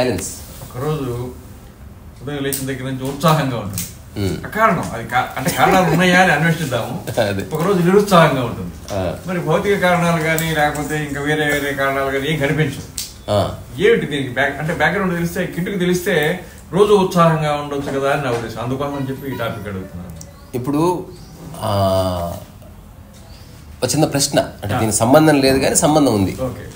Balance ఒకరోజు ఉదయం లేచిన దగ్గర నుంచి ఉత్సాహంగా ఉంటుంది కారణం అది కా- అంటే కారణాలు ఉన్నాయా అని అన్వేషిద్దాము అదే. ఒకరోజు నిరుత్సాహంగా ఉంటుంది ఆ. మరి భౌతిక కారణాలు కానీ లేకపోతే ఇంకా వేరే వేరే కారణాలు కానీ ఏం కనిపించవు ఏమిటి దీనికి బ్యాక్ అంటే బ్యాక్గ్రౌండ్ తెలిస్తే కిట్టుకు తెలిస్తే రోజు ఉత్సాహంగా ఉండొచ్చు కదా అని నా ఉద్దేశం అందుకోసం అని చెప్పి ఈ టాపిక్ అడుగుతున్నాను ఇప్పుడు ఆ, ఒక చిన్న ప్రశ్న అంటే దీనికి సంబంధం లేదు కానీ సంబంధం ఉంది ఓకే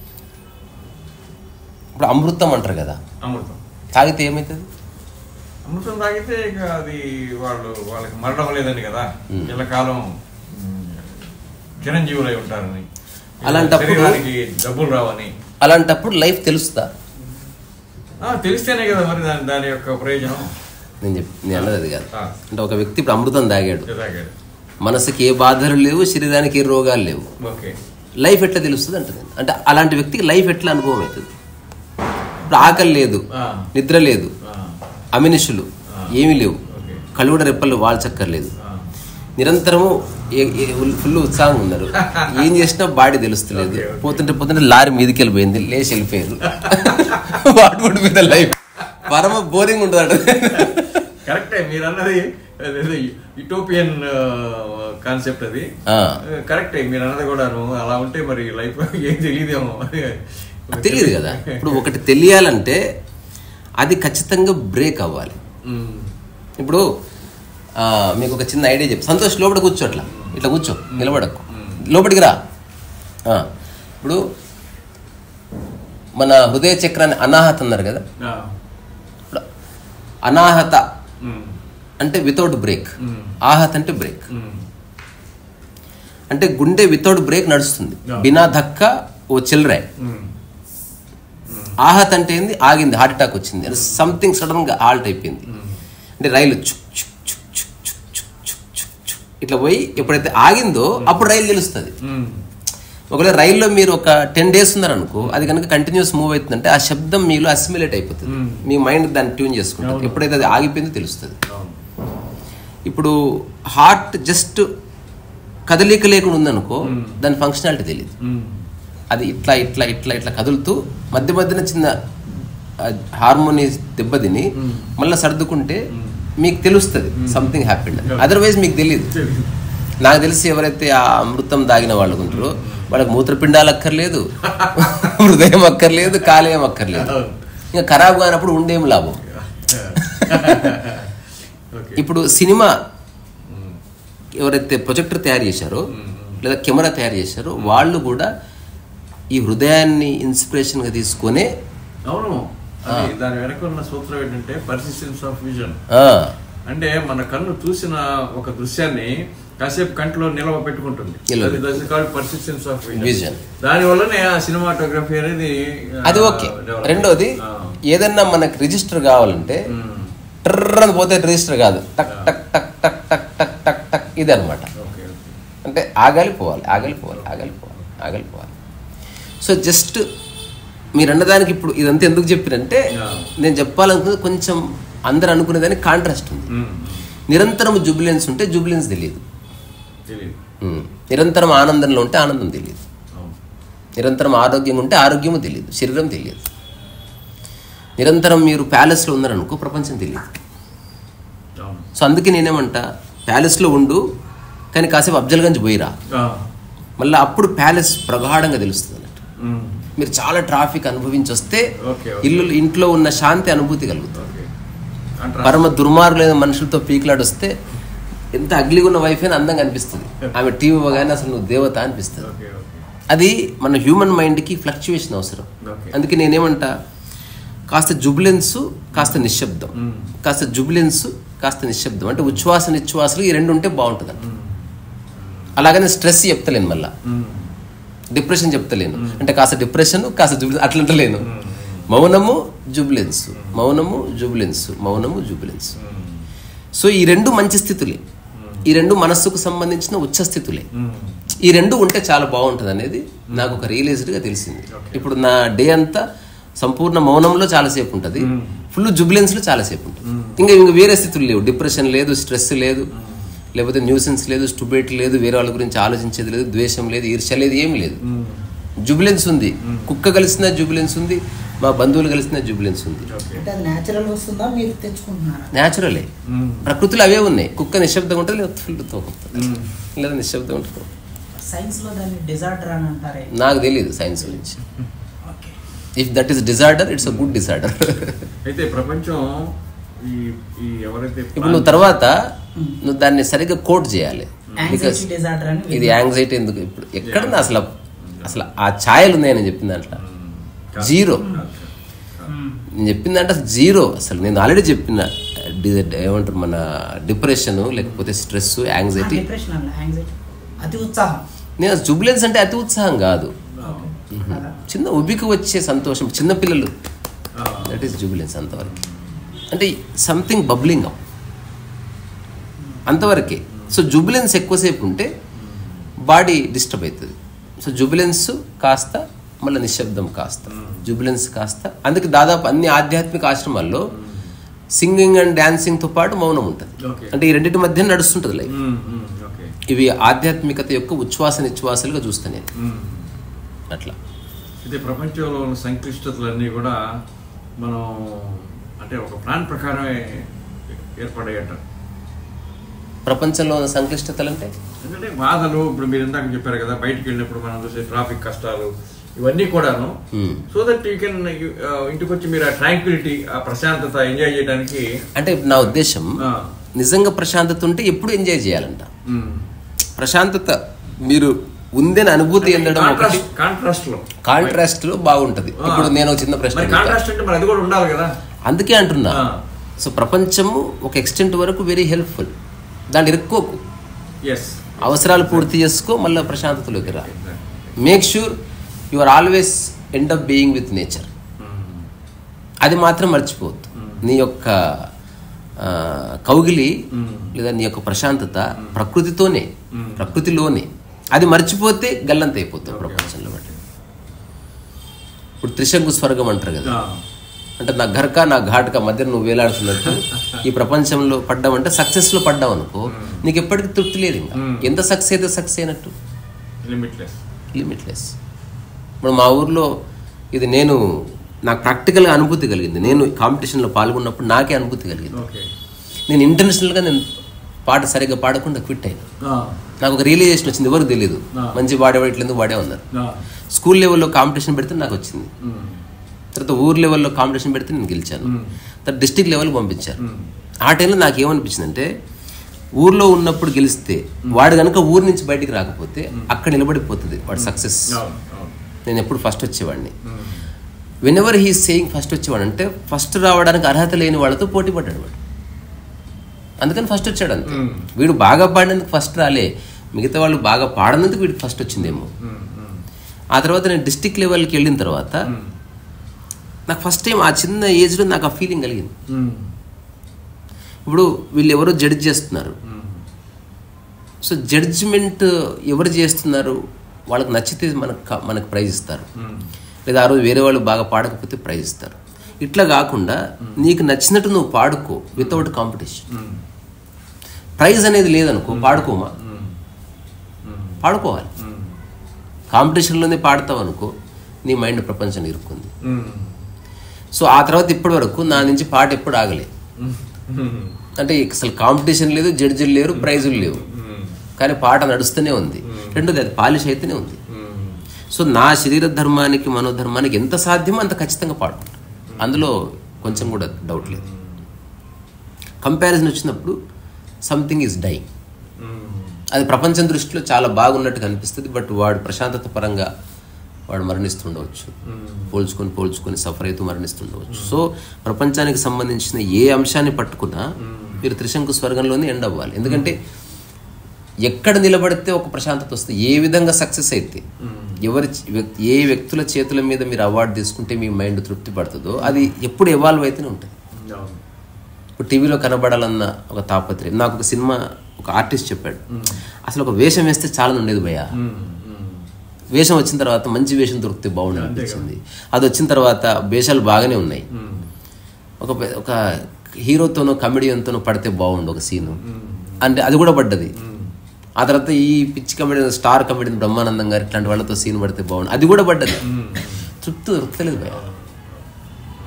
ఇప్పుడు అమృతం అంటారు కదా అమృతం తాగితే ఏమవుతుంది అమృతం తాగితే ఇక అది వాళ్ళు వాళ్ళకి మరణం లేదని కదా కాలం చిరంజీవులై ఉంటారని అలాంటప్పుడు- శరీరానికి డబ్బులు రావని అలాంటప్పుడు లైఫ్ తెలుస్తుందా ఆ, తెలిస్తేనే కదా మరి దాని దాని యొక్క ప్రయోజనం నేను చెప్పి నేను అన్నది అది కాదు ఆ. అంటే ఒక వ్యక్తి ఇప్పుడు అమృతం తాగాడు తాగాడు మనసుకి ఏ బాధలు లేవు శరీరానికి ఏ రోగాలు లేవు ఓకే లైఫ్ ఎట్లా తెలుస్తుంది అంటుంది అంటే అలాంటి వ్యక్తికి లైఫ్ ఎట్లా అనుభవం అవుతుంది ఇప్పుడు ఆకలి లేదు ఆ. నిద్ర లేదు ఆ, అమినిషులు ఏమీ లేవు ఓకే కళ్ళు కూడా రెప్పలు వాల్చక్కర్లేదు ఆ, నిరంతరము ఫుల్ ఉత్సాహంగా ఉన్నారు ఏం చేసినా బాడీ తెలుస్తలేదు ఓకే, ఓకే. పోతుంటే పోతుంటే లారీ మీదకి వెళ్ళిపోయింది లేచి వెళ్ళిపోయారు what would be the life పరమ బోరింగ్ ఉంటుంది కరెక్టే మీరు అన్నది యుటోపియన్ కాన్సెప్ట్ అది ఆ. కరెక్టే మీరు అన్నది కూడాను అలా ఉంటే మరి లైఫ్ ఏం తెలియదేమో తెలియదు కదా ఇప్పుడు ఒకటి తెలియాలంటే అది ఖచ్చితంగా బ్రేక్ అవ్వాలి ఉమ్, ఇప్పుడు ఆ, మీకు ఒక చిన్న ఐడియా చెప్పు సంతోష్ లోపల కూర్చో అట్లా ఇట్లా కూర్చో నిలబడకు లోపలికి రా ఆ, ఇప్పుడు మన హృదయ చక్రాన్ని అనాహత అన్నారు కదా ఆ, ఇప్పుడు అనాహత ఉమ్, అంటే వితౌట్ బ్రేక్ ఉమ్, ఆహత అంటే బ్రేక్ ఉమ్, అంటే గుండె వితౌట్ బ్రేక్ నడుస్తుంది Yeah. బినా ధక్క ఓ చిల్రే ఉమ్, ఆహత అంటే ఏంది ఆగింది హార్ట్ అటాక్ వచ్చింది సంథింగ్ సడన్ గా ఆల్ట్ అయిపోయింది అంటే రైలు చుక్ చుక్ చుక్ చుక్ చుక్ చుక్ చుక్ చుక్ చుక్ ఇట్లా పోయి ఎప్పుడైతే ఆగిందో అప్పుడు రైలు తెలుస్తుంది ఉమ్, ఒకవేళ రైల్లో మీరు ఒక టెన్ డేస్ ఉన్నారనుకో అది కనుక కంటిన్యూస్ మూవ్ అవుతుందంటే ఆ శబ్దం మీలో అసిమిలేట్ అయిపోతుంది Hmm. మీ మైండ్ దాన్ని ట్యూన్ చేసుకుంటుంది అవును. ఎప్పుడైతే అది ఆగిపోయిందో తెలుస్తుంది అవును. ఇప్పుడు హార్ట్ జస్ట్ కదలిక లేకుండా ఉందనుకో Hmm. దాని ఫంక్షనాలిటీ తెలియదు ఉమ్, అది ఇట్లా ఇట్లా ఇట్లా ఇట్లా కదులుతూ మధ్య మధ్యన చిన్న హార్మోని దెబ్బతిని Hmm. మళ్ళీ సర్దుకుంటే Hmm. మీకు తెలుస్తుంది సంథింగ్ హ్యాపీ Yeah. అదర్వైజ్ మీకు తెలియదు తెలియదు. నాకు తెలిసి ఎవరైతే ఆ అమృతం దాగిన వాళ్ళు ఉంటారో వాళ్ళకి మూత్రపిండాలు అక్కర్లేదు హృదయం అక్కర్లేదు కాలేయం అక్కర్లేదు అవును. ఇంకా ఖరాబ్ కానప్పుడు ఉండేం లాభం ఓకే ఇప్పుడు సినిమా ఉమ్, ఎవరైతే ప్రొజెక్టర్ తయారు చేశారో మ్మ్. లేదా కెమెరా తయారు చేశారో వాళ్ళు కూడా ఈ హృదయాన్ని ఇన్స్పిరేషన్గా తీసుకొనే అవును అది దాని వెనక ఉన్న సూత్రం ఏంటంటే పర్సిస్టెన్స్ ఆఫ్ విజన్ ఆ, అంటే మన కన్ను చూసిన ఒక దృశ్యాన్ని కాసేపు కంట్లో నిలవ పెట్టుకుంటుంది నిలవ పర్సిస్టెన్స్ ఆఫ్ Vision. విజన్ దాని వల్లనే ఆ సినిమాటోగ్రఫీ అనేది ఆ, అది ఓకే develop రెండోది ఆ. ఏదన్నా మనకి రిజిస్టర్ కావాలంటే మ్మ్. ట్రర్ అని పోతే రిజిస్టర్ కాదు టక్ టక్ టక్ టక్ టక్ టక్ టక్ టక్ ఇది అనమాట ఓకే ఓకే అంటే ఆగాలి పోవాలి ఆగాలి పోవాలి ఆగాలి పోవాలి ఆగాలి పోవాలి సో జస్ట్ మీరు అన్నదానికి ఇప్పుడు ఇదంతా ఎందుకు చెప్పినంటే Yeah. నేను చెప్పాలనుకున్నది కొంచెం అందరు అనుకునేదానికి కాంట్రాస్ట్ ఉంది మ్మ్. నిరంతరం జుబిలెన్స్ ఉంటే జుబిలెన్స్ తెలియదు తెలియదు ఉమ్. నిరంతరం ఆనందంలో ఉంటే ఆనందం తెలియదు అవును నిరంతరం ఆరోగ్యంగా ఉంటే ఆరోగ్యము తెలియదు శరీరం తెలియదు నిరంతరం మీరు ప్యాలెస్లో ఉన్నారనుకో ప్రపంచం తెలియదు అవును సో అందుకే నేనేమంటా ప్యాలెస్లో ఉండు కానీ కాసేపు అఫ్జల్గంజ్ పోయిరా ఆ. మళ్ళీ అప్పుడు ప్యాలెస్ ప్రగాఢంగా తెలుస్తుంది అన్నట్టు మ్మ్. మీరు చాలా ట్రాఫిక్ అనుభవించి వస్తే ఓకే, ఓకే. ఇల్లు ఇంట్లో ఉన్న శాంతి అనుభూతి కలుగుతుంది ఓకే అంటారా? పరమ దుర్మార్గులైన మనుషులతో పీకులాడొస్తే ఎంత అగ్లిగా ఉన్న వైఫ్ అయినా అందంగా అనిపిస్తుంది ఆమె టీవీ ఇవ్వగానే అసలు నువ్వు దేవత అనిపిస్తుంది ఓకే ఓకే అది మన హ్యూమన్ మైండ్కి ఫ్లక్చువేషన్ అవసరం ఓకే. అందుకే నేనేమంటా కాస్త జుబిలెన్స్ కాస్త నిశ్శబ్దం మ్మ్. కాస్త జుబిలెన్స్ కాస్త నిశ్శబ్దం అంటే ఉచ్ఛ్వాస నిశ్వాసలు ఈ రెండు ఉంటే బాగుంటుంది అంట మ్మ్. అలాగనే స్ట్రెస్ చెప్తలేను మళ్ళా మ్మ్. డిప్రెషన్ చెప్తలేను అంటే కాస్త డిప్రెషన్ కాస్త జుబిలెన్స్ అట్లంటలేను మౌనము జుబిలెన్స్ మౌనము జుబిలెన్స్ మౌనము జుబిలెన్స్ మ్మ్. సో ఈ రెండు మంచి స్థితులే ఈ రెండు మనస్సుకు సంబంధించిన ఉచ్చ స్థితులే మ్మ్. ఈ రెండు ఉంటే చాలా బాగుంటుంది అనేది నాకు ఒక రియలైజ్డ్గా తెలిసింది Okay. ఇప్పుడు నా డే అంతా సంపూర్ణ మౌనంలో చాలాసేపు ఉంటుంది Mm. ఫుల్ జుబిలెన్స్లో చాలాసేపు ఉంటుంది ఇంకా ఇంకా వేరే స్థితులు లేవు డిప్రెషన్ లేదు స్ట్రెస్ లేదు లేకపోతే న్యూసెన్స్ లేదు స్టూబేట్ లేదు వేరే వాళ్ళ గురించి ఆలోచించేది లేదు ద్వేషం లేదు ఈర్ష్య లేదు ఏం లేదు మ్మ్. జుబిలెన్స్ ఉంది కుక్క కలిసిన జుబిలెన్స్ ఉంది మా బంధువులు కలిసిన జూబిలెన్స్ ఉంది ఓకే అంటే అది న్యాచురల్ వస్తుందా మీరు తెచ్చుకుంటున్నారా న్యాచురలే మ్మ్. ప్రకృతిలో అవే ఉన్నాయి కుక్క నిశ్శబ్దంగా ఉంటుంది లేదా ఫుల్తో మ్మ్. లేదా నిశ్శబ్దంగా ఉంటుంది సైన్స్ లో దాన్ని డిజార్డర్ అని అంటారే నాకు తెలియదు సైన్స్ గురించి okay if that is disorder it's a good disorder అయితే ప్రపంచం ఈ ఈ ఎవరైతే ఇప్పుడు నువ్వు తర్వాత నువ్వు దాన్ని సరిగ్గా కోట్ చేయాలి బికాస్ యాంగ్జైటీ డిజార్డర్ అని ఇది యాంగ్జైటీ ఎందుకు ఇప్పుడు ఎక్కడన్నా అసలు అసలు ఆ ఛాయలు ఉన్నాయని చెప్పిన దాంట్లో జీరో మ్మ్. నేను చెప్పిన దాంట్లో అసలు జీరో అసలు నేను ఆల్రెడీ చెప్పిన డి- ఏమంటారు మన డిప్రెషన్ లేకపోతే స్ట్రెస్ యాంగ్జైటీ డిప్రెషన్ అన్న యాంగ్జైటీ అతి ఉత్సాహం నేను జుబిలెన్స్ అంటే అతి ఉత్సాహం కాదు ఓకే అలా. చిన్న ఉబికి వచ్చే సంతోషం చిన్న పిల్లలు దట్ ఈస్ జూబిలెన్స్ అంతవరకు అంటే సంథింగ్ బబ్లింగ్ అప్ అంతవరకే సో జూబిలెన్స్ ఎక్కువసేపు ఉంటే బాడీ డిస్టర్బ్ అవుతుంది సో జూబిలెన్స్ కాస్త మళ్ళీ నిశ్శబ్దం కాస్త జూబిలెన్స్ కాస్త అందుకే దాదాపు అన్ని ఆధ్యాత్మిక ఆశ్రమాల్లో సింగింగ్ అండ్ డాన్సింగ్తో పాటు మౌనం ఉంటుంది Okay. అంటే ఈ రెండింటి మధ్య నడుస్తుంటుంది లైఫ్ మ్మ్. మ్మ్. ఓకే ఇవి ఆధ్యాత్మికత యొక్క ఉచ్ఛ్వాస నిశ్వాసాలుగా చూస్తాను నేను మ్మ్. అట్లా అయితే ప్రపంచంలో ఉన్న సంక్లిష్టతలన్నీ కూడా మనం అంటే ఒక ప్లాన్ ప్రకారమే ఏర్పడాయట ప్రపంచంలో ఉన్న సంక్లిష్టతలు అంటే ఎందుకంటే బాధలు ఇప్పుడు మీరు ఇందాక చెప్పారు కదా బయటికి వెళ్ళినప్పుడు మనం చూసే ట్రాఫిక్ కష్టాలు ఇవన్నీ కూడాను Hmm. So that you can ఇంటికి వచ్చి మీరు ఆ ట్రాంక్విలిటీ ఆ ప్రశాంతత ఎంజాయ్ చేయడానికి అంటే నా ఉద్దేశం ఆ, నిజంగా ప్రశాంతత ఉంటే ఎప్పుడు ఎంజాయ్ చేయాలంట మ్మ్. ప్రశాంతత మీరు ఉందని అనుభూతి చెందడం ఒకటి కాంట్రాస్ట్ కాంట్రాస్ట్ లో కాంట్రాస్ట్ లో బాగుంటది ఆ. ఇప్పుడు నేను ఒక చిన్న ప్రశ్న మరి అడుగుతా. కాంట్రాస్ట్ అంటే మరి అది కూడా ఉండాలి కదా అందుకే అంటున్నా ఆ. సో ప్రపంచము ఒక ఎక్స్టెంట్ వరకు వెరీ హెల్ప్ఫుల్ దాన్ని ఇరుక్కోకు ఎస్ అవసరాలు పూర్తి చేసుకో మళ్ళీ ప్రశాంతతలోకి రా make sure you are always end up being with nature అది మాత్రం మర్చిపోవద్దు నీ యొక్క ఆ, కౌగిలి లేదా నీ యొక్క ప్రశాంతత ప్రకృతితోనే ప్రకృతిలోనే అది మర్చిపోతే గల్లంత అయిపోతాం ప్రపంచంలో బట్టి ఇప్పుడు త్రిశంకు స్వర్గం అంటారు కదా అంటే నా ఘర్కా నా ఘాట్కా మధ్య నువ్వు వేలాడుతున్నట్టు ఈ ప్రపంచంలో పడ్డావంటే సక్సెస్లో పడ్డావు అనుకో నీకు ఎప్పటికీ తృప్తి లేదు ఇంకా ఎంత సక్సెస్ అయితే సక్సెస్ అయినట్టు లిమిట్లెస్ లిమిట్లెస్ ఇప్పుడు మా ఊర్లో ఇది నేను నాకు ప్రాక్టికల్గా అనుభూతి కలిగింది నేను కాంపిటీషన్లో పాల్గొన్నప్పుడు నాకే అనుభూతి కలిగింది ఓకే నేను ఇంటర్నేషనల్గా నేను పాట సరిగ్గా పాడకుండా క్విట్ అయినా నాకు ఒక రియలైజేషన్ వచ్చింది ఎవరికి తెలియదు మంచి పాడేవాట్లేదు వాడే ఉన్నారు స్కూల్ లెవెల్లో కాంపిటీషన్ పెడితే నాకు వచ్చింది తర్వాత ఊర్ లెవెల్లో కాంపిటీషన్ పెడితే నేను గెలిచాను తర్వాత డిస్టిక్ లెవెల్కి పంపించారు ఆ టైంలో నాకు ఏమనిపించింది అంటే ఊర్లో ఉన్నప్పుడు గెలిస్తే వాడు కనుక ఊరు నుంచి బయటికి రాకపోతే అక్కడ నిలబడిపోతుంది వాడు సక్సెస్ నేను ఎప్పుడు ఫస్ట్ వచ్చేవాడిని whenever he saying first వచ్చేవాడు అంటే ఫస్ట్ రావడానికి అర్హత లేని వాళ్ళతో పోటీ పడ్డాడు వాడు అందుకని ఫస్ట్ వచ్చాడు అంతే వీడు బాగా పాడినందుకు ఫస్ట్ రాలే మిగతా వాళ్ళు బాగా పాడినందుకు వీడికి ఫస్ట్ వచ్చిందేమో ఆ తర్వాత నేను డిస్టిక్ లెవెల్కి వెళ్ళిన తర్వాత నాకు ఫస్ట్ టైం ఆ చిన్న ఏజ్లో నాకు ఆ ఫీలింగ్ కలిగింది ఇప్పుడు వీళ్ళు ఎవరో జడ్జ్ చేస్తున్నారు సో జడ్జిమెంట్ ఎవరు చేస్తున్నారు వాళ్ళకి నచ్చితే మనకు క- మనకు ప్రైజ్ ఇస్తారు లేదా ఆ రోజు వేరే వాళ్ళు బాగా పాడకపోతే ప్రైజ్ ఇస్తారు ఇట్లా కాకుండా నీకు నచ్చినట్టు నువ్వు పాడుకో వితౌట్ కాంపిటీషన్ ప్రైజ్ అనేది లేదనుకో పాడుకోమా పాడుకోవాలి కాంపిటీషన్లోనే పాడతావు అనుకో నీ మైండ్ ప్రపంచం ఇరుక్కుంది సో ఆ తర్వాత ఇప్పటి వరకు నా నుంచి పాట ఎప్పుడు ఆగలే అంటే అసలు కాంపిటీషన్ లేదు జడ్జిలు లేరు ప్రైజులు లేవు కానీ పాట నడుస్తూనే ఉంది రెండోది అది పాలిష్ అయితేనే ఉంది సో నా శరీర ధర్మానికి మనోధర్మానికి ఎంత సాధ్యమో అంత ఖచ్చితంగా పాడుకుంటాను అందులో కొంచెం కూడా డౌట్ లేదు కంపారిజన్ వచ్చినప్పుడు సంథింగ్ ఈజ్ డైయింగ్ అది ప్రపంచం దృష్టిలో చాలా బాగున్నట్టు కనిపిస్తుంది బట్ వాడు ప్రశాంతత పరంగా వాడు మరణిస్తుండవచ్చు పోల్చుకొని పోల్చుకొని సఫర్ అవుతూ మరణిస్తుండవచ్చు సో ప్రపంచానికి సంబంధించిన ఏ అంశాన్ని పట్టుకున్నా మీరు త్రిశంకు స్వర్గంలోనే ఎండ్ అవ్వాలి ఎందుకంటే ఎక్కడ నిలబడితే ఒక ప్రశాంతత వస్తుంది ఏ విధంగా సక్సెస్ అయితే ఎవరి వ్యక్- ఏ వ్యక్తుల చేతుల మీద మీరు అవార్డు తీసుకుంటే మీ మైండ్ తృప్తి పడుతుందో అది ఎప్పుడు ఎవాల్వ్ అయితేనే ఉంటుంది ఇప్పుడు టీవీలో కనబడాలన్న ఒక తాపత్రయం నాకు ఒక సినిమా ఒక ఆర్టిస్ట్ చెప్పాడు అసలు ఒక వేషం వేస్తే చాలా ఉండేది భయ్య వేషం వచ్చిన తర్వాత మంచి వేషం దొరికితే బాగుండు అనిపించింది అది వచ్చిన తర్వాత వేషాలు బాగానే ఉన్నాయి ఒక పె- ఒక హీరోతోనో కమెడియన్తోనో పడితే బాగుండు ఒక సీను అంటే అది కూడా పడ్డది ఆ తర్వాత ఈ పిచ్చి కమెడియన్ స్టార్ కమెడియన్ బ్రహ్మానందం గారు ఇట్లాంటి వాళ్ళతో సీన్ పడితే బాగుండు అది కూడా పడ్డది తృప్తి దొరకలేదు భయ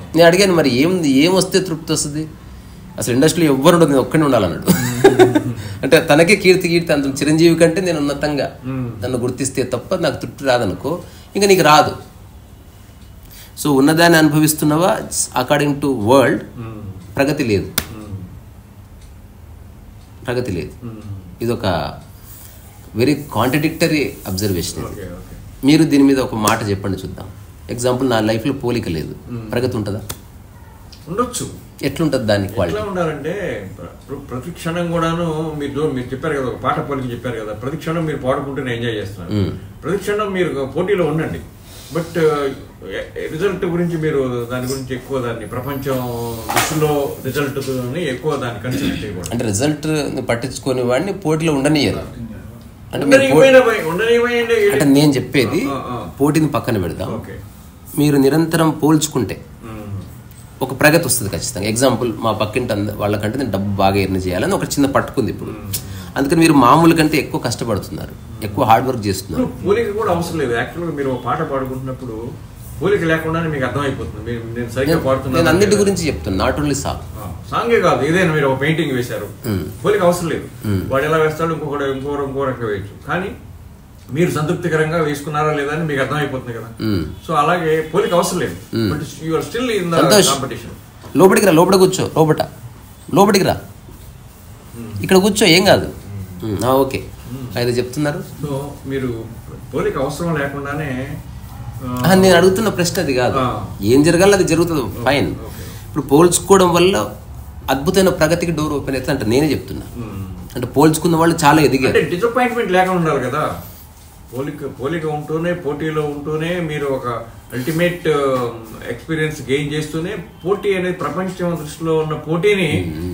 నేను అడిగాను మరి ఏం ఏం వస్తే తృప్తి వస్తుంది అసలు ఇండస్ట్రీలో ఎవ్వరు ఉండదు నేను ఒక్కడే ఉండాలన్నాడు అంటే తనకే కీర్తి కీర్తి అంత చిరంజీవి కంటే నేను ఉన్నతంగా నన్ను గుర్తిస్తే తప్ప నాకు తృప్తి రాదనుకో ఇంకా నీకు రాదు సో ఉన్నదాన్ని అనుభవిస్తున్నావా అకార్డింగ్ టు వరల్డ్ ప్రగతి లేదు ప్రగతి లేదు ఇది ఒక వెరీ కాంట్రడిక్టరీ అబ్జర్వేషన్ ఇది ఓకే ఓకే మీరు దీని మీద ఒక మాట చెప్పండి చూద్దాం ఎగ్జాంపుల్ నా లైఫ్లో పోలిక లేదు ప్రగతి ఉంటుందా ఉండొచ్చు ఎట్లుంటుంది దాని క్వాలిటీ ఎట్లా ఉండాలంటే ప్ర- ప్రతి క్షణం కూడాను మీరు దో- మీరు చెప్పారు కదా ఒక పాట పోలికి చెప్పారు కదా ప్రతి క్షణం మీరు పాడుకుంటూనే ఎంజాయ్ చేస్తున్నారు ప్రతి క్షణం మీరు పోటీలో ఉండండి బట్ రిజల్ట్ గురించి మీరు దాని గురించి ఎక్కువ దాన్ని ప్రపంచం దృష్టిలో రిజల్ట్ ఎక్కువ దాన్ని కన్సిడర్ చేయకూడదు అంటే రిజల్ట్ పట్టించుకునే వాడిని పోటీలో ఉండనియరు అంటే మీరు పో- ఉండనివ్వకపోయి- ఉండనివ్వయండి. అంటే నేను చెప్పేది ఆ, ఆ. పోటీని పక్కన పెడదాం ఓకే మీరు నిరంతరం పోల్చుకుంటే మ్మ్. ఒక ప్రగతి వస్తుంది ఖచ్చితంగా ఎగ్జాంపుల్ మా పక్కింటి అంద వాళ్ళకంటే నేను డబ్బు బాగా ఎర్న్ చేయాలని ఒక చిన్న పట్టుకుంది ఇప్పుడు అందుకని మీరు మామూలు కంటే ఎక్కువ కష్టపడుతున్నారు ఎక్కువ హార్డ్ వర్క్ చేస్తున్నారు ఇప్పుడు పోలిక కూడా అవసరం లేదు యాక్చువల్గా మీరు ఒక పాట పాడుకుంటున్నప్పుడు పోలిక లేకుండానే మీకు అర్థమైపోతుంది మీరు నేను సరిగ్గా నేను- నేను పాడుతున్నాను అన్నిటి గురించి చెప్తాను నాట్ ఓన్లీ సాంగ్ ఆ, సాంగే కాదు ఏదైనా మీరు ఒక పెయింటింగ్ వేశారు పోలిక అవసరం లేదు వాడు ఎలా వేస్తాడు ఇంకొకటి ఇంకొకరు ఇంకో రకంగా వేయచ్చు కానీ మీరు సంతృప్తికరంగా వేసుకున్నారా లేదా అని మీకు అర్థమైపోతుంది కదా సో అలాగే పోలిక అవసరం లేదు but you are still in the సంతోష్ కాంపిటీషన్ లోపలికి రా లోపల కూర్చో లోపట లోపలికి రా ఇక్కడ కూర్చో ఏం కాదు ఉమ్, ఆ, ఓకే అయితే చెప్తున్నారు సో మీరు పోలిక అవసరం లేకుండానే ఆ, ఆ, నేను అడుగుతున్న ప్రశ్న అది కాదు ఆ. ఏం జరగాలి అది జరుగుతుంది ఫైన్ ఓకే. ఇప్పుడు పోల్చుకోవడం వల్ల అద్భుతమైన ప్రగతికి డోర్ ఓపెన్ అవుతుంది అంటే నేనే చెప్తున్నా మ్మ్. అంటే పోల్చుకున్న వాళ్ళు చాలా ఎదిగారు అంటే డిసప్పాయింట్మెంట్ లేకుండా ఉండాలి కదా పోలిక పోలిక ఉంటూనే పోటీలో ఉంటూనే మీరు ఒక అల్టిమేట్ ఎక్స్పీరియన్స్ గెయిన్ చేస్తూనే పోటీ అనేది ప్రపంచం దృష్టిలో ఉన్న పోటీని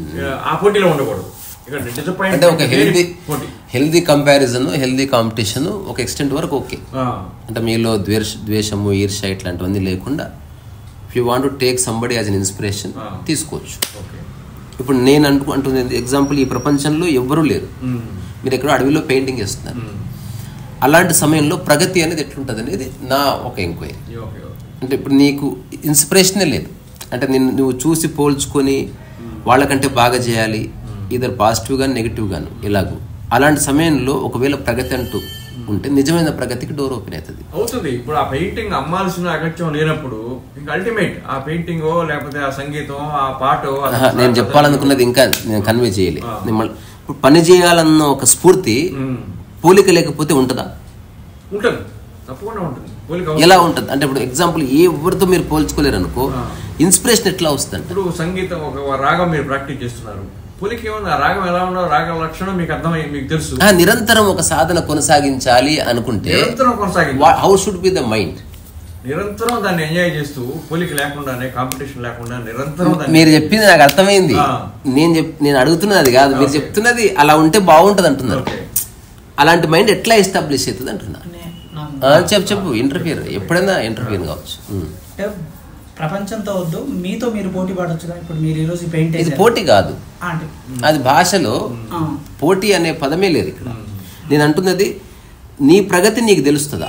ఆ పోటీలో ఉండకూడదు ఇక్కడ అంటే ఒక డిసప్పాయింట్మెంట్ హెల్దీ పోటీ హెల్దీ కంపారిజన్ హెల్దీ కాంపిటీషన్ ఒక ఎక్స్టెంట్ వరకు ఓకే ఆ, అంటే మీలో ద్వేష ద్వేషము ఈర్ష ఇట్లాంటివన్నీ లేకుండా if you want to take somebody as an inspiration ఆ. తీసుకోవచ్చు ఓకే ఇప్పుడు నేను అంటు అంటుంది ఎగ్జాంపుల్ ఈ ప్రపంచంలో ఎవ్వరూ లేరు మ్మ్. మీరు ఎక్కడో అడవిలో పెయింటింగ్ చేస్తున్నారు మ్మ్. అలాంటి సమయంలో ప్రగతి అనేది ఎట్లుంటుంది అనేది నా ఒక ఎంక్వైరీ ఓకే ఓకే అంటే ఇప్పుడు నీకు ఇన్స్పిరేషనే లేదు అంటే నిన్ను నువ్వు చూసి పోల్చుకొని వాళ్ళకంటే బాగా చేయాలి ఇద్దరు పాజిటివ్ గాను నెగిటివ్ గాను ఇలాగూ అలాంటి సమయంలో ఒకవేళ ప్రగతి అంటూ ఉంటే నిజమైన ప్రగతికి డోర్ ఓపెన్ అవుతుంది అవుతుంది ఇప్పుడు ఆ పెయింటింగ్ అమ్మాల్సిన అగత్యం లేనప్పుడు ఇంకా అల్టిమేట్ ఆ పెయింటింగ్ లేకపోతే ఆ సంగీతం ఆ పాట ఆహా, నేను చెప్పాలనుకున్నది ఇంకా నేను కన్వే చేయాలి నేను మళ్ళీ- ఇప్పుడు పని చేయాలన్న ఒక స్ఫూర్తి పోలిక లేకపోతే ఉంటుందా ఉంటుంది తప్పకుండా ఉంటుంది పోలిక అవసరం. ఎలా ఉంటుంది అంటే ఇప్పుడు ఎగ్జాంపుల్ ఏ ఎవరితో మీరు పోల్చుకోలేరు అనుకో ఆ. ఇన్స్పిరేషన్ ఎట్లా వస్తుంది ఇప్పుడు సంగీతం ఒక రాగం మీరు ప్రాక్టీస్ చేస్తున్నారు పులికి ఏముంది ఆ రాగం ఎలా ఉండవు రాగ లక్షణం మీకు అర్థమై మీకు తెలుసు ఆ, నిరంతరం ఒక సాధన కొనసాగించాలి అనుకుంటే నిరంతరం కొనసాగింది how should be the mind నిరంతరం దాన్ని ఎంజాయ్ చేస్తూ పోలిక లేకుండానే కాంపిటీషన్ లేకుండా నిరంతరం దాన్ని మీరు చెప్పింది నాకు అర్థమైంది ఆ. నేను చెప్ నేను అడుగుతున్నది అది కాదు మీరు ఓకే. చెప్తున్నది అలా ఉంటే బాగుంటది అంటున్నారు ఓకే అలాంటి మైండ్ ఎట్లా ఎస్టాబ్లిష్ అవుతుంది అంటున్నా నే- నాకు ఆ, చెప్పు చెప్పు ఇంటర్ఫియర్ ఎప్పుడైనా ఇంటర్ఫియర్ కావచ్చు ఉమ్. అంటే ప్రపంచంతో వద్దు మీతో మీరు పోటీ పడొచ్చుగా ఇప్పుడు మీరు ఈరోజు ఈ పెయింట్ ఇది వేశారు. పోటీ కాదు ఆ, అంటే అది భాషలో ఆ, పోటీ అనే పదమే లేదు ఇక్కడ నేను అంటున్నది నీ ప్రగతి నీకు తెలుస్తుందా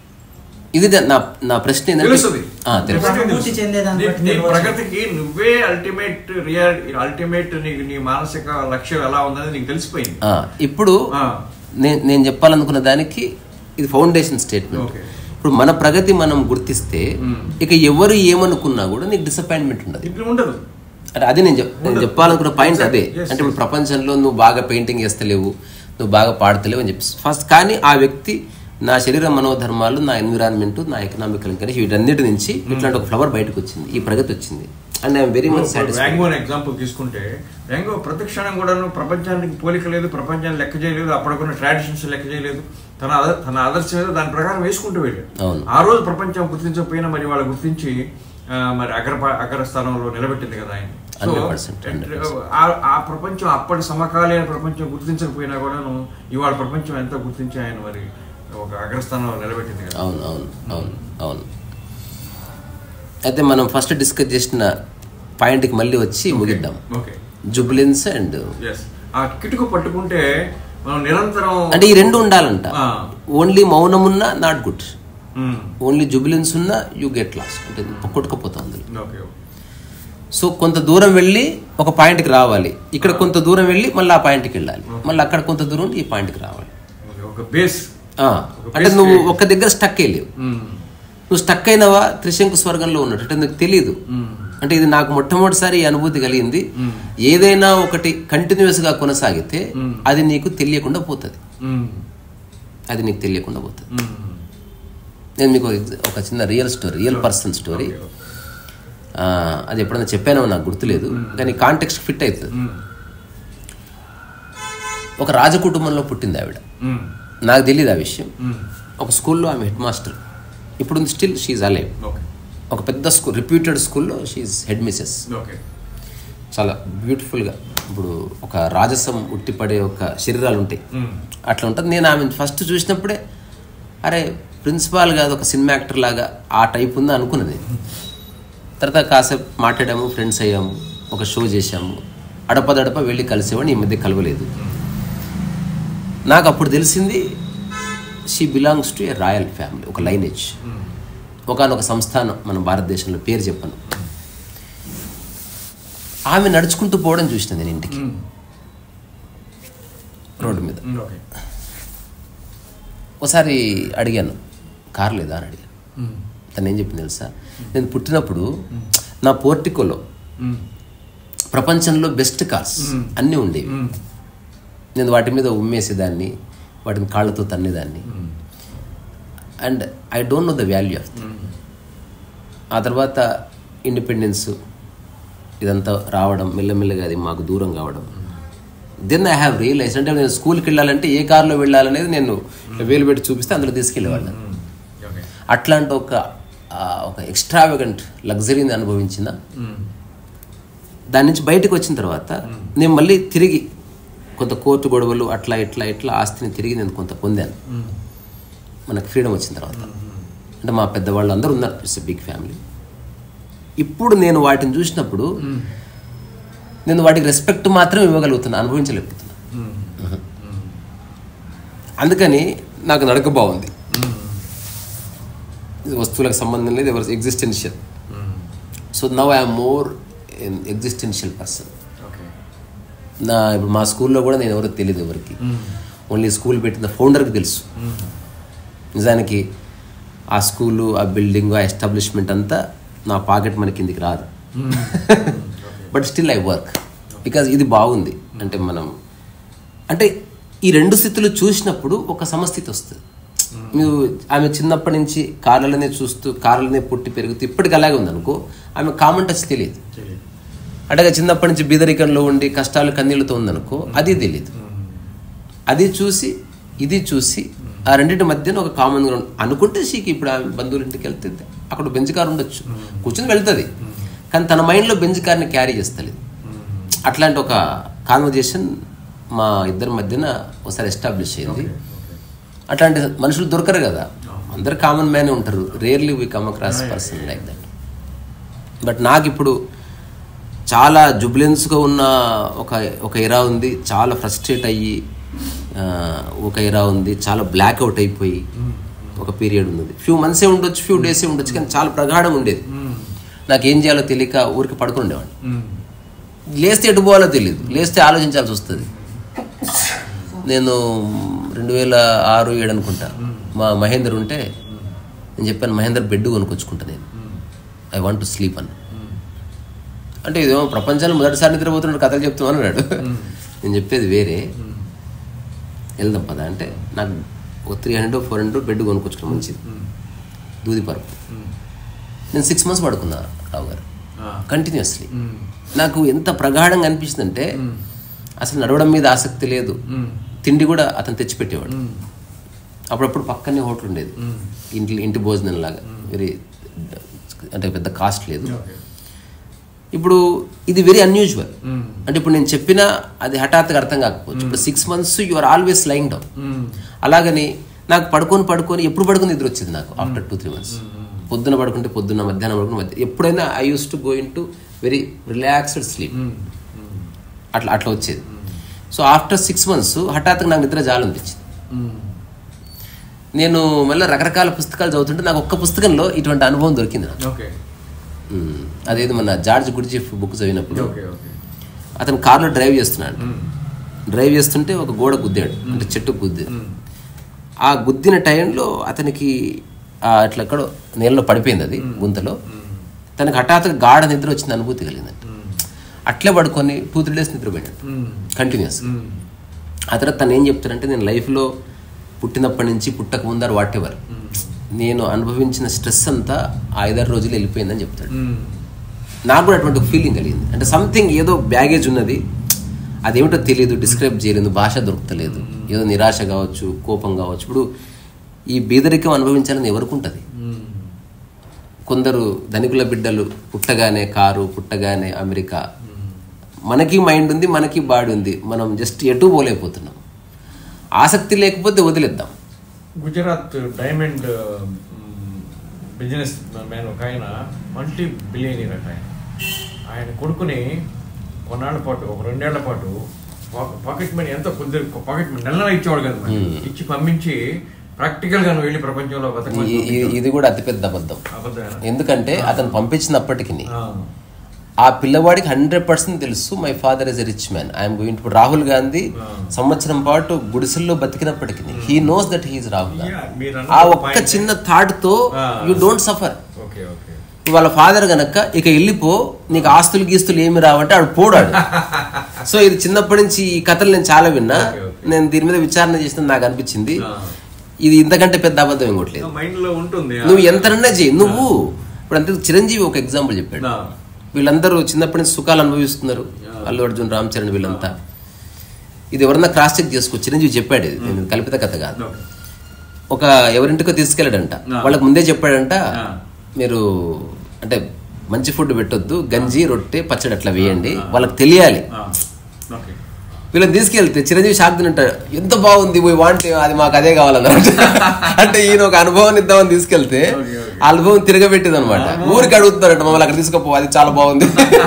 ఇది ద- నా నా ప్రశ్న ఏంటంటే తెలుస్తుంది ఆ, తెలుసు ప్రగతి అనుభూతి తెలుసు. చెందేదాన్ని నీ- బట్టి నీ తెలియవచ్చు. ప్రగతికి నువ్వే అల్టిమేట్ రియల్ అల్టిమేట్ నీకు నీ మానసిక లక్ష్యం ఎలా ఉందనేది నీకు తెలిసిపోయింది ఆ, ఇప్పుడు ఆ. నేను నేను చెప్పాలనుకున్న దానికి ఇది ఫౌండేషన్ స్టేట్మెంట్ ఓకే. ఇప్పుడు మన ప్రగతి మనం గుర్తిస్తే మ్మ్. ఇక ఎవరు ఏమనుకున్నా కూడా నీకు డిసప్పాయింట్మెంట్ ఉండదు ఇప్పుడు ఉండదు అంటే అదే నేను చెప్- నేను చెప్పాలనుకున్న పాయింట్ అదే Yes, అంటే ఇప్పుడు ప్రపంచంలో నువ్వు బాగా పెయింటింగ్ చేస్తలేవు నువ్వు బాగా పాడతలేవు అని చెప్పి ఫస్ట్ కానీ ఆ వ్యక్తి నా శరీర మనోధర్మాలు నా ఎన్విరాన్మెంట్ నా ఎకనామికల్ కండిషన్ వీటన్నిటి నుంచి ఇట్లాంటి ఒక ఫ్లవర్ బయటకు వచ్చింది ఈ ప్రగతి వచ్చింది and I'm very much satisfied ర్యాంగో అనే ఎగ్జాంపుల్ తీసుకుంటే ర్యాంగో ప్రతి క్షణం కూడాను ప్రపంచానికి పోలిక లేదు ప్రపంచాన్ని లెక్క చేయలేదు అప్పటికున్న ట్రాడిషన్స్ లెక్క చేయలేదు తన ఆద- తన ఆదర్శం ఏదో దాని ప్రకారం వేసుకుంటూ వెళ్ళాడు అవును. ఆ రోజు ప్రపంచం గుర్తించకపోయినా మరి వాళ్ళు గుర్తించి ఆ, మరి అగ్ర అగ్ర స్థానంలో నిలబెట్టింది కదా ఆయన సో 100%, 100%. ఆ- ఆ ప్రపంచం అప్పటి సమకాలీన ప్రపంచం గుర్తించకపోయినా కూడాను ఇవాళ ప్రపంచం ఎంతో గుర్తించి ఆయన మరి ఒక అగ్రస్థానంలో నిలబెట్టింది కదా అవును అవును అవును అవును అయితే మనం ఫస్ట్ డిస్కస్ చేసిన పాయింట్కి మళ్ళీ వచ్చి ముగిద్దాం ఓకే జుబిలెన్స్ అండ్ ఎస్ ఆ కిటుకు పట్టుకుంటే మనం నిరంతరం అంటే ఈ రెండు ఉండాలంట ఆ. ఓన్లీ మౌనం ఉన్నా not good hmm. Only jubilance ఉన్నా యూ గెట్ లాస్ అంటే కొట్టుకపోతుంది ఓకే సో కొంత దూరం వెళ్ళి ఒక పాయింట్కి రావాలి ఇక్కడ కొంత దూరం వెళ్ళి మళ్ళీ ఆ పాయింట్కి వెళ్ళాలి మళ్ళీ అక్కడ కొంత దూరం ఉండి ఈ పాయింట్కి రావాలి ఓకే, ఒక బేస్ ఆ, అంటే నువ్వు ఒక దగ్గర స్టక్ అయ్యలేవు నువ్వు స్టక్ అయినవా త్రిశంకు స్వర్గంలో ఉన్నట్టు అంటే నీకు తెలియదు అంటే ఇది నాకు మొట్టమొదటిసారి ఈ అనుభూతి కలిగింది ఏదైనా ఒకటి కంటిన్యూస్ గా కొనసాగితే అది నీకు తెలియకుండా పోతుంది అది నీకు తెలియకుండా పోతుంది నేను మీకు ఒక ఎగ్జ- ఒక చిన్న real story real person story అది ఎప్పుడైనా చెప్పానో నాకు గుర్తులేదు కానీ కాంటెక్స్ట్ ఫిట్ అవుతుంది ఒక రాజకుటుంబంలో పుట్టింది ఆవిడ నాకు తెలియదు ఆ విషయం ఒక స్కూల్లో ఆమె హెడ్ మాస్టర్ ఇప్పుడు స్టిల్ షీఈ్ అలైవ్ ఓకే ఒక పెద్ద స్కూల్ రిప్యూటెడ్ స్కూల్లో షీఈ్ హెడ్ మిసెస్ ఓకే చాలా బ్యూటిఫుల్గా ఇప్పుడు ఒక రాజసం ఉట్టిపడే ఒక శరీరాలు ఉంటాయి అట్లా ఉంటుంది నేను ఆమె ఫస్ట్ చూసినప్పుడే అరే ప్రిన్సిపాల్ కాదు ఒక సినిమా యాక్టర్ లాగా ఆ టైప్ ఉందా అనుకున్నది తర్వాత కాసేపు మాట్లాడాము ఫ్రెండ్స్ అయ్యాము ఒక షో చేశాము అడపదడప వెళ్ళి కలిసేవాడిని ఈ మధ్య కలవలేదు నాకు అప్పుడు తెలిసింది she belongs to a royal family ఒక లైనేజ్ ఒకనొక సంస్థానం మన భారతదేశంలో పేరు చెప్పను ఆమె నడుచుకుంటూ పోవడం చూసిన నేను ఇంటికి రోడ్డు మీద ఓకే ఒకసారి అడిగాను కార్ లేదా అని అడిగాను తను ఏం చెప్పింది తెలుసా నేను పుట్టినప్పుడు నా పోర్టికోలో ప్రపంచంలో బెస్ట్ కార్స్ అన్నీ ఉండేవి నేను వాటి మీద ఉమ్మేసేదాన్ని వాటిని కాళ్ళతో తన్నేదాన్ని and I don't know the value of ఆ తర్వాత ఇండిపెండెన్స్ ఇదంతా రావడం మెల్లమెల్లగా అది మాకు దూరం కావడం దెన్ ఐ హ్యావ్ రియలైజ్ అంటే నేను స్కూల్కి వెళ్ళాలంటే ఏ కార్లో వెళ్ళాలనేది నేను వేలు పెట్టి చూపిస్తే అందులో తీసుకెళ్ళేవాళ్ళని ఓకే అట్లాంటి ఒక ఆ, ఒక ఎక్స్ట్రావెగంట్ లగ్జరీని అనుభవించిన దాని నుంచి బయటకు వచ్చిన తర్వాత నేను మళ్ళీ తిరిగి కొంత కోర్టు గొడవలు అట్లా ఇట్లా ఇట్లా ఆస్తిని తిరిగి నేను కొంత పొందాను మనకు ఫ్రీడమ్ వచ్చిన తర్వాత అంటే మా పెద్దవాళ్ళు అందరూ ఉన్నారు ఇట్స్ బిగ్ ఫ్యామిలీ ఇప్పుడు నేను వాటిని చూసినప్పుడు నేను వాటికి రెస్పెక్ట్ మాత్రం ఇవ్వగలుగుతున్నా అనుభవించలేకపోతున్నా అందుకని నాకు నడక బాగుంది ఇది వస్తువులకు సంబంధం లేదు ఎవరి existential so now I'm more existential person okay నా ఇప్పుడు మా స్కూల్లో కూడా నేను ఎవరో తెలియదు ఎవరికి ఓన్లీ స్కూల్ పెట్టిన ఫౌండర్కి తెలుసు నిజానికి ఆ స్కూలు ఆ బిల్డింగ్ ఆ ఎస్టాబ్లిష్మెంట్ అంతా నా పాకెట్ మన కిందికి రాదు but still I work because ఇది బాగుంది అంటే మనం అంటే ఈ రెండు స్థితులు చూసినప్పుడు ఒక సమస్థితి వస్తుంది మీరు ఆమె చిన్నప్పటి నుంచి కార్లనే చూస్తూ కార్లనే పుట్టి పెరుగుతూ ఇప్పటికి అలాగే ఉంది అనుకో ఆమె కామన్ టచ్ తెలియదు తెలియదు అంటే చిన్నప్పటి నుంచి బీదరికంలో ఉండి కష్టాలు కన్నీళ్ళతో ఉందనుకో అది తెలియదు అది చూసి ఇది చూసి ఆ రెండింటి మధ్యన ఒక కామన్ గ్రౌండ్ అనుకుంటే షీకి ఇప్పుడు ఆమె బంధువుల ఇంటికి వెళ్తే అక్కడ బెంచ్ కార్ ఉండొచ్చు కూర్చొని వెళ్తుంది కానీ తన మైండ్లో బెంచ్ కార్ని క్యారీ చేస్తలేదు అట్లాంటి ఒక కాన్వర్జేషన్ మా ఇద్దరి మధ్యన ఒకసారి ఎస్టాబ్లిష్ అయింది అట్లాంటి మనుషులు దొరకరు కదా అందరు కామన్ మ్యానే ఉంటారు rarely we come across person like that but నాకు ఇప్పుడు చాలా జుబ్లెన్స్గా ఉన్న ఒక ఒక ఎరా ఉంది చాలా ఫ్రస్ట్రేట్ అయ్యి ఆ, ఒక ఎరా ఉంది చాలా బ్లాక్ అవుట్ అయిపోయి ఒక పీరియడ్ ఉన్నది ఫ్యూ మంత్సే ఉండొచ్చు ఫ్యూ డేసే ఉండొచ్చు కానీ చాలా ప్రగాఢం ఉండేది నాకు ఏం చేయాలో తెలియక ఊరికి పడుకుని ఉండేవాడిని లేస్తే ఎటు పోవాలో తెలియదు లేస్తే ఆలోచించాల్సి వస్తుంది నేను రెండు వేల ఆరు ఏడు అనుకుంటా మా మహేందర్ ఉంటే నేను చెప్పాను మహేందర్ బెడ్ కొనుక్కొచ్చుకుంటా నేను ఐ వాంట్ టు స్లీప్ అని అంటే ఇదేమో ప్రపంచంలో మొదటిసారి నిద్రపోతున్నాడు కథలు చెప్తున్నాను అన్నాడు నేను చెప్పేది వేరే వెళ్దాం పదా అంటే నాకు ఒక three hundred four hundred bed కొనుక్కొచ్చుకున్నాను మంచిది దూది పరుపు నేను సిక్స్ మంత్స్ పడుకున్నా రావు గారు కంటిన్యూస్లీ నాకు ఎంత ప్రగాఢంగా అనిపిస్తుందంటే అసలు నడవడం మీద ఆసక్తి లేదు తిండి కూడా అతను తెచ్చిపెట్టేవాడు అప్పుడప్పుడు పక్కనే హోటల్ ఉండేది ఇంటి ఇంటి భోజనం లాగా వెరీ అంటే పెద్ద కాస్ట్ లేదు ఇప్పుడు ఇది వెరీ అన్యూజువల్ అంటే ఇప్పుడు నేను చెప్పినా అది హఠాత్తుగా అర్థం కాకపోవచ్చు ఇప్పుడు six months you are always lying down అలాగని నాకు పడుకొని పడుకొని ఎప్పుడు పడుకుని నిద్ర వచ్చింది నాకు ఆఫ్టర్ టూ త్రీ మంత్స్ పొద్దున పడుకుంటే పొద్దున్న మధ్యాహ్నం పడుకుని మధ్య ఎప్పుడైనా I use to go in to very relaxed sleep అట్లా అట్లా వచ్చేది సో ఆఫ్టర్ సిక్స్ మంత్స్ హఠాత్తుగా నాకు నిద్ర జాలనిపించింది నేను మళ్ళీ రకరకాల పుస్తకాలు చదువుతుంటే నాకు ఒక్క పుస్తకంలో ఇటువంటి అనుభవం దొరికింది నాకు ఓకే ఉమ్. అదేదో మన జార్జ్ గుడిజిఫ్ బుక్ చదివినప్పుడు ఓకే ఓకే అతను కార్లో డ్రైవ్ చేస్తున్నాడు డ్రైవ్ చేస్తుంటే ఒక గోడ గుద్దాడు అంటే చెట్టు గుద్ది ఆ గుద్దిన టైంలో అతనికి ఆ అట్లా ఎక్కడో నీళ్ళలో పడిపోయింది అది గుంతలో తనకి హఠాత్తుగా గాఢ నిద్ర వచ్చిన అనుభూతి కలిగింది అట్లే పడుకొని టూ త్రీ డేస్ నిద్రపోయాడు కంటిన్యూస్ ఆ తర్వాత తను ఏం చెప్తాడంటే నేను లైఫ్లో పుట్టినప్పటి నుంచి పుట్టక ముందర వాట్ ఎవర్ నేను అనుభవించిన స్ట్రెస్ అంతా ఆ ఐదారు రోజులు వెళ్ళిపోయిందని చెప్తాడు నాకు కూడా అటువంటి ఫీలింగ్ కలిగింది అంటే సంథింగ్ ఏదో బ్యాగేజ్ ఉన్నది అదేమిటో తెలియదు డిస్క్రైబ్ చేయలేదు భాష దొరుకుతలేదు ఏదో నిరాశ కావచ్చు కోపం కావచ్చు ఇప్పుడు ఈ బీదరికం అనుభవించాలని ఎవరికి ఉంటుంది కొందరు ధనికుల బిడ్డలు పుట్టగానే కారు పుట్టగానే అమెరికా మనకి మైండ్ ఉంది మనకి బాడీ ఉంది మనం జస్ట్ ఎటు పోలేకపోతున్నాం ఆసక్తి లేకపోతే వదిలేద్దాం గుజరాత్ డైమండ్ బిజినెస్ మ్యాన్ ఒక ఆయన మల్టీ బిలియనీర్ అట ఆయన ఆయన కొడుకుని కొన్నాళ్ళ పాటు ఒక రెండేళ్ల పాటు పాకెట్ మనీ ఎంత కొద్ది పాకెట్ మనీ నెల నెల ఇచ్చేవాడు కదా మరి. ఇచ్చి పంపించి ప్రాక్టికల్ గా నువ్వు వెళ్ళి ప్రపంచంలో బతకమని ఈ- ఈ- ఇది కూడా అతిపెద్ద అబద్ధం అబద్ధమేనా? ఎందుకంటే అతను పంపించినప్పటికీ ఆ, ఆ పిల్లవాడికి హండ్రెడ్ పర్సెంట్ తెలుసు my father is a rich man I'm going ఇప్పుడు రాహుల్ గాంధీ సంవత్సరం పాటు గుడిసెల్లో బతికినప్పటికీ he knows that he's Rahul Gandhi Yeah, మీరు అన్న ఆ ఒక్క point. చిన్న థాట్ తో ఆ. You don't suffer okay okay వాళ్ళ ఫాదర్ గనక ఇక వెళ్ళిపో నీకు ఆస్తులు గీస్తులు ఏమి రావంటే ఆడు పోడాడు సో ఇది చిన్నప్పటి నుంచి ఈ కథలు నేను చాలా విన్నా Okay, okay. నేను దీని మీద విచారణ చేసిన నాకు అనిపించింది ఆ. ఇది ఇంతకంటే పెద్ద అబద్ధం ఇంకోట్లేదు మైండ్ లో ఉంటుంది నువ్వు ఎంతనన్నా చేయి నువ్వు ఇప్పుడు అంతే చిరంజీవి ఒక ఎగ్జాంపుల్ చెప్పాడు ఆ. వీళ్ళందరూ చిన్నప్పటి నుంచి సుఖాలు అనుభవిస్తున్నారు అల్లు అర్జున్ రామ్ చరణ్ వీళ్ళంతా ఇది ఎవరన్నా క్రాస్ చెక్ చేసుకో చిరంజీవి చెప్పాడు ఇది నేను కల్పిత కథ కాదు ఓకే. ఒక ఎవరింటికో తీసుకెళ్ళాడంట ఆ. వాళ్ళకి ముందే చెప్పాడంట ఆ. మీరు అంటే మంచి ఫుడ్ పెట్టొద్దు గంజి రొట్టె పచ్చడి అట్లా వేయండి వాళ్ళకి తెలియాలి ఆ, ఓకే వీళ్ళని తీసుకెళ్తే చిరంజీవి షాక్ తింటాడు ఎంత బాగుంది పోయి వాంటే అది మాకు అదే కావాలన్నమాట అంటే ఈయన ఒక అనుభవం ఇద్దామని తీసుకెళ్తే ఓకే, ఓకే. ఆ అనుభవం తిరగబెట్టింది అనమాట ఊరికి అడుగుతున్నారట మమ్మల్ని అక్కడ తీసుకుపో అది చాలా బాగుంది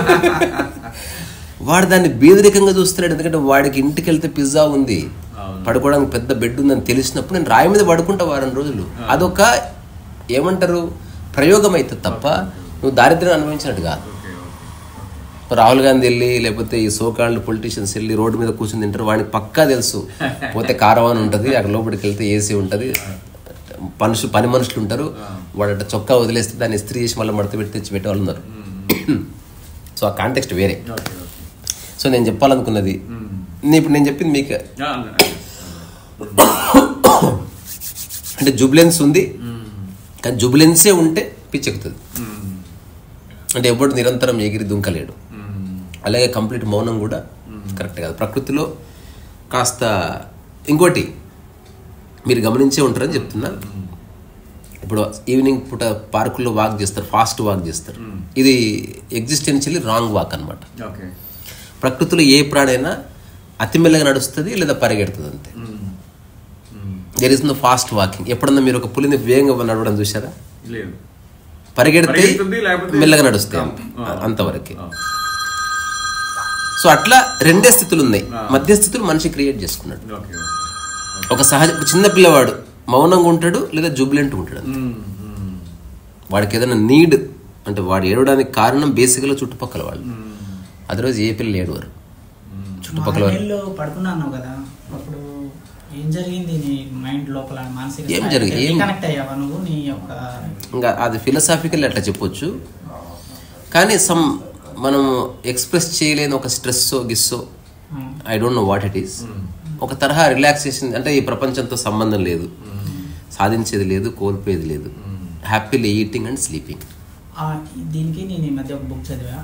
వాడు దాన్ని బీదరికంగా చూస్తున్నాడు ఎందుకంటే వాడికి ఇంటికి వెళ్తే పిజ్జా ఉంది అవును. పడుకోవడానికి పెద్ద బెడ్ ఉందని తెలిసినప్పుడు నేను రాయి మీద పడుకుంటా వారం రోజులు అదొక ఏమంటారు ప్రయోగం అవుతుంది తప్ప నువ్వు దారిద్ర్యం అనుభవించినట్టు కాదు ఓకే ఓకే ఇప్పుడు రాహుల్ గాంధీ వెళ్ళి లేకపోతే ఈ సోకాళ్ళు పొలిటీషియన్స్ వెళ్ళి రోడ్డు మీద కూర్చుని తింటారు వాడికి పక్కా తెలుసు పోతే కారవాన్ ఉంటుంది అక్కడ లోపలికి వెళ్తే ఏసీ ఉంటుంది మనుషులు పని మనుషులు ఉంటారు వాడు అట్ట చొక్కా వదిలేస్తే దాన్ని ఇస్త్రీ చేసి మళ్ళీ మడత పెట్టి తెచ్చి పెట్టే వాళ్ళు ఉన్నారు సో ఆ కాంటెక్స్ట్ వేరే ఓకే ఓకే సో నేను చెప్పాలనుకున్నది నేను ఇప్పుడు నేను చెప్పింది మీకు ఆ, అంటే జుబ్లెన్స్ ఉంది కానీ జుబ్లెన్సే ఉంటే పిచ్చెక్కుతుంది మ్మ్. అంటే ఎప్పుడు నిరంతరం ఎగిరి దుంకలేడు మ్మ్. అలాగే కంప్లీట్ మౌనం కూడా కరెక్ట్ కాదు ప్రకృతిలో కాస్త ఇంకోటి మీరు గమనించే ఉంటారని చెప్తున్నా ఇప్పుడు ఈవినింగ్ పూట పార్కుల్లో వాక్ చేస్తారు ఫాస్ట్ వాక్ చేస్తారు ఇది ఎగ్జిస్టెన్షియలీ రాంగ్ వాక్ అన్నమాట ఓకే ప్రకృతిలో ఏ ప్రాణైనా అతి మెల్లగా నడుస్తుంది లేదా పరిగెడుతుంది అంతే hmm. Hmm. There is no fast walking ఎప్పుడన్నా మీరు ఒక పులిని వేగంగా నడవడం చూసారా లేదు పరిగెడితే పరిగెడుతుంది, లేకపోతే- మెల్లగా నడుస్తాయి ఆ, అంతే. ఆ. అంతవరకే ఆ. సో అట్లా రెండే స్థితులు ఉన్నాయి మధ్య స్థితులు మనిషి క్రియేట్ చేసుకున్నాడు ఓకే ఒక సహజ ఒక చిన్న పిల్లవాడు మౌనంగా ఉంటాడు లేదా జుబ్లెంట్ ఉంటాడు అంతే. మ్మ్. మ్మ్. వాడికి ఏదైనా నీడ్ అంటే వాడు ఏడవడానికి కారణం బేసిక్గా చుట్టుపక్కల వాళ్ళు అదర్వైజ్ ఏ పిల్లలు ఏడవరు చుట్టుపక్కల వాళ్ళు నీళ్ళు పడుకున్నాను కదా అప్పుడు ఏం జరిగింది నీ మైండ్ లోపల మానసిక ఏం జరిగి- ఏం- కనెక్ట్ అయ్యావా నువ్వు నీ యొక్క ఇంకా అది ఫిలసాఫికల్ అట్లా చెప్పొచ్చు కానీ సమ్ మనం ఎక్స్ప్రెస్ చేయలేని ఒక స్ట్రెస్సో గిస్సో I don't know what it is ఒక తరహా రిలాక్సేషన్ అంటే ఈ ప్రపంచంతో సంబంధం లేదు సాధించేది లేదు కోల్పోయేది లేదు హ్యాపీలీ ఈటింగ్ అండ్ స్లీపింగ్ ఆ, దీనికి నేను ఈ మధ్య ఒక బుక్ చదివా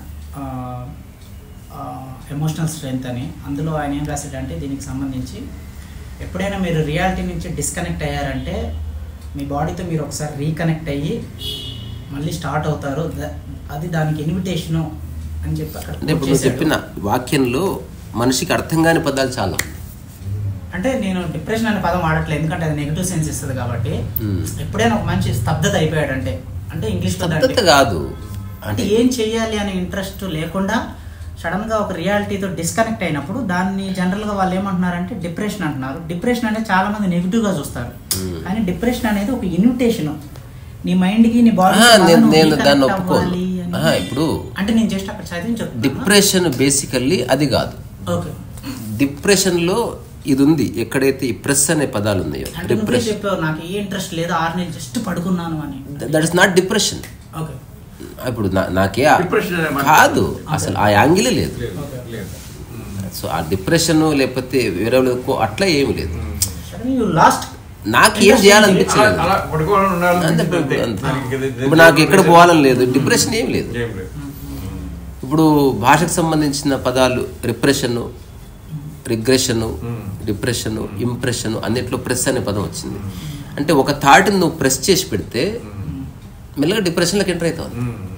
ఎమోషనల్ స్ట్రెంగ్త్ అని అందులో ఆయన ఏం రాశాడంటే దీనికి సంబంధించి ఎప్పుడైనా మీరు రియాలిటీ నుంచి డిస్కనెక్ట్ అయ్యారంటే మీ బాడీతో మీరు ఒకసారి రీకనెక్ట్ అయ్యి మళ్ళీ స్టార్ట్ అవుతారు ద- అది దానికి ఇన్విటేషను అని చెప్పి అక్కడ అంటే ఇప్పుడు నువ్వు quote చెప్పిన చేశాడు. వాక్యంలో మనిషికి అర్థం కాని పదాలు చాలా ఉన్నాయి. అంటే నేను డిప్రెషన్ అనే పదం వాడట్లేదు ఎందుకంటే అది నెగిటివ్ సెన్స్ ఇస్తుంది కాబట్టి Hmm. ఎప్పుడైనా ఒక మనిషి స్తబ్దత అయిపోయాడంటే అంటే ఇంగ్లీష్ స్తబ్దత కాదు అంటే అంటే ఏం చెయ్యాలి అనే ఇంట్రెస్ట్ లేకుండా సడన్ గా ఒక రియాలిటీతో డిస్కనెక్ట్ అయినప్పుడు దాన్ని జనరల్ గా వాళ్ళు ఏమంటున్నారంటే డిప్రెషన్ అంటున్నారు డిప్రెషన్ అనేది చాలా మంది నెగిటివ్ గా చూస్తారు Hmm. కానీ డిప్రెషన్ అనేది ఒక ఇన్విటేషన్ నీ మైండ్ కి నీ బాడీ ఆ, నేను- నేను దాన్ని ఒప్పుకోను నేను ఆహా, ఇప్పుడు అంటే నేను జస్ట్ అక్కడ చదివి చెప్తాను డిప్రెషన్ బేసికల్లీ అది కాదు ఓకే డిప్రెషన్లో ఇది ఉంది ఎక్కడైతే ఈ ప్రెస్ అనే పదాలు ఉన్నాయో అంటే నువ్వే డిప్రెషన్ చెప్పావు నాకు ఏ ఇంట్రెస్ట్ లేదు ఆరు నెలలు జస్ట్ పడుకున్నాను అని that is not depression okay ఇప్పుడు నా- నాకే ఆ- Depression అనే మాట కాదు అసలు ఆ యాంగిలే లేదు లేదు లేదు సో ఆ డిప్రెషన్ లేకపోతే వేరే వాళ్ళకో అట్లా ఏమి లేదు సరే యూ లాస్ట్ నాకు ఏం అలా చేయాలనిపించలేదు అలా పడుకోవాలని ఉండాలని అంతే అనిపించింది ఇప్పుడు అంతే. అంతే. దానికి ఇది- ఇప్పుడు నాకు ఎక్కడ పోవాలని లేదు డిప్రెషన్ ఏం లేదు ఏం లేదు ఇప్పుడు భాషకు సంబంధించిన పదాలు రిప్రెషన్ రిగ్రెషన్ డిప్రెషన్ ఇంప్రెషన్ అన్నిట్లో ప్రెస్ అనే పదం వచ్చింది అంటే ఒక థాట్ని నువ్వు ప్రెస్ చేసి పెడితే మెల్లగా డిప్రెషన్లోకి ఎంటర్ అవుతావు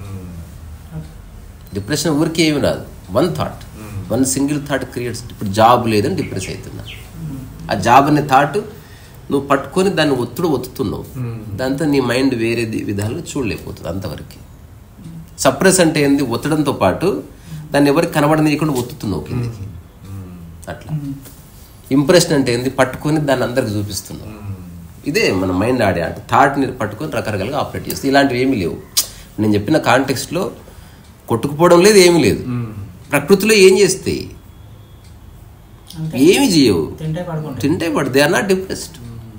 డిప్రెషన్ ఊరికే ఏమి రాదు one thought one single thought creates ఇప్పుడు జాబ్ లేదని డిప్రెస్ అవుతున్నా ఆ జాబ్ అనే థాట్ నువ్వు పట్టుకొని దాన్ని ఒత్తుడు ఒత్తుతున్నావు దాంతో నీ మైండ్ వేరే ది- విధాలుగా చూడలేకపోతుంది అంతవరకు సప్రెస్ అంటే ఏంది ఒత్తడంతో పాటు దాన్ని ఎవరికి కనబడనీయకుండా ఒత్తుతున్నావు కిందికి అట్లా ఇంప్రెషన్ అంటే ఏంది పట్టుకొని దాన్ని అందరికి చూపిస్తున్నావు ఇదే మన మైండ్ ఆడే ఆట థాట్ని పట్టుకొని రకరకాలుగా ఆపరేట్ చేస్తుంది ఇలాంటివి ఏమీ లేవు నేను చెప్పిన కాంటెక్స్ట్లో కొట్టుకుపోవడం లేదు ఏమీ లేదు ప్రకృతిలో ఏం చేస్తాయి అంతే ఏమి చేయవు తింటే పడుకుంటే తింటే but they are not depressed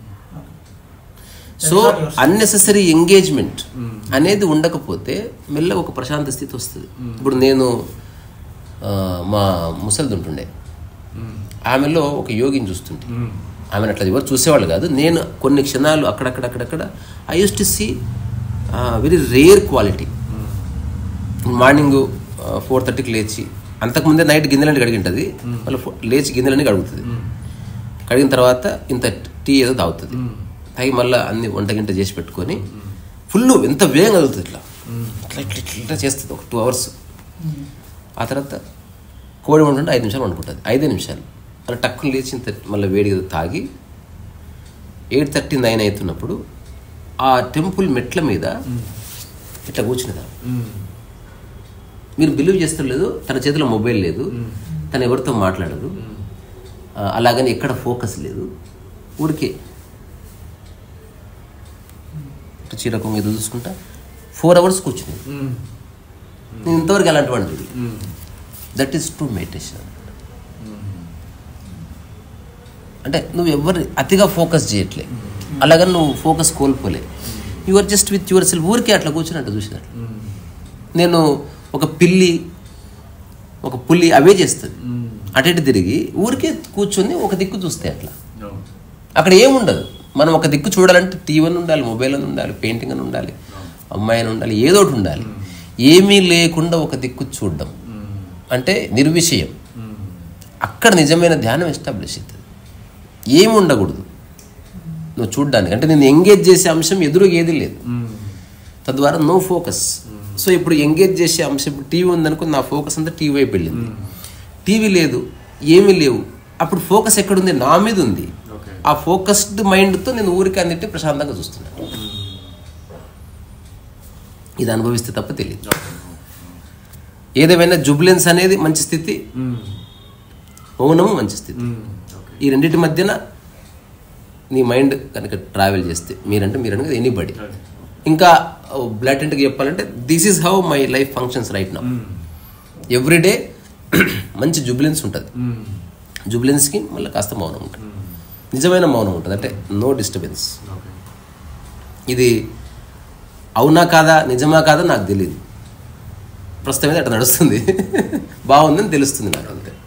so unnecessary engagement అనేది ఉండకపోతే మెల్ల ఒక ప్రశాంత స్థితి వస్తుంది ఇప్పుడు నేను ఆ, మా ముసలిది ఉంటుండే ఆమెలో ఒక యోగిని చూస్తుంటే ఆమెను అట్లా ఎవరు చూసేవాళ్ళు కాదు నేను కొన్ని క్షణాలు అక్కడక్కడ అక్కడక్కడ I use to see very rare quality morning four థర్టీకి లేచి అంతకుముందే నైట్ గిన్నెలన్నీ కడిగింటుంది మళ్ళీ ఫో- లేచి గిన్నెలన్నీ కడుగుతుంది కడిగిన తర్వాత ఇంత టీ ఏదో తాగుతుంది తాగి మళ్ళీ అన్ని వంట గింట చేసి పెట్టుకొని ఫుల్ ఎంత వేగంగా కదులుతుంది ఇట్లా ఇట్లా ఇట్లా ఇట్లా ఇట్లా చేస్తుంది ఒక టూ అవర్స్ ఆ తర్వాత కోడి వండుంటే ఐదు నిమిషాలు వండుకుంటుంది ఐదే నిమిషాలు అలా టక్కుని లేచి ఇంత మళ్ళీ వేడిగా తాగి ఎయిట్ థర్టీ నైన్ అవుతున్నప్పుడు ఆ టెంపుల్ మెట్ల మీద ఇట్లా కూర్చునేదా మీరు బిలీవ్ చేస్తారు లేదు తన చేతిలో మొబైల్ లేదు తను ఎవరితో మాట్లాడదు ఆ, అలాగని ఎక్కడ ఫోకస్ లేదు ఊరికే ఇట్లా చీర కొంగ ఎదురు చూసుకుంటా ఫోర్ అవర్స్ కూర్చుని నేను ఇంతవరకు అలాంటి వాడిని దట్ ఈస్ ట్రూ మెడిటేషన్ అంటే నువ్వు ఎవరు అతిగా ఫోకస్ చేయట్లే అలాగని నువ్వు ఫోకస్ కోల్పోలే you are just with yourself ఊరికే అట్లా కూర్చున్నట్టు చూసినట్లు నేను ఒక పిల్లి ఒక పులి అవే చేస్తుంది అటు ఇటు తిరిగి ఊరికే కూర్చొని ఒక దిక్కు చూస్తాయి అట్లా అక్కడ ఏముండదు మనం ఒక దిక్కు చూడాలంటే టీవీ అని ఉండాలి మొబైల్ అని ఉండాలి పెయింటింగ్ అని ఉండాలి అమ్మాయి అని ఉండాలి ఏదో ఒకటి ఉండాలి ఏమీ లేకుండా ఒక దిక్కు చూడడం అంటే నిర్విషయం అక్కడ నిజమైన ధ్యానం ఎస్టాబ్లిష్ అవుతుంది ఏమి ఉండకూడదు నువ్వు చూడ్డానికి అంటే నేను ఎంగేజ్ చేసే అంశం ఎదురుగా ఏది లేదు తద్వారా నో ఫోకస్ సో ఇప్పుడు ఎంగేజ్ చేసే అంశం ఇప్పుడు టీవీ ఉందనుకో నా ఫోకస్ అంతా టీవీ వైపు వెళ్ళింది టీవీ లేదు ఏమీ లేవు అప్పుడు ఫోకస్ ఎక్కడుంది నా మీద ఉంది Okay. ఆ ఫోకస్డ్ మైండ్తో నేను ఊరికి అందింటే ప్రశాంతంగా చూస్తున్నాను ఇది అనుభవిస్తే తప్ప తెలియదు ఏదేమైనా జుబ్లెన్స్ అనేది మంచి స్థితి మౌనము మంచి స్థితి ఈ రెండింటి మధ్యన నీ మైండ్ కనుక ట్రావెల్ చేస్తే మీరంటే మీరంటే ఎనీబడి ఇంకా బ్లాటెంట్గా చెప్పాలంటే this is how my life functions right now everyday మంచి జుబ్లెన్స్ ఉంటుంది జుబ్లెన్స్కి మళ్ళీ కాస్త మౌనం ఉంటుంది నిజమైన మౌనం ఉంటుంది అంటే నో డిస్టర్బెన్స్ ఇది అవునా కాదా నిజమా కాదా నాకు తెలియదు ప్రస్తుతం అయితే అట్లా నడుస్తుంది బాగుందని తెలుస్తుంది నాకు అంతే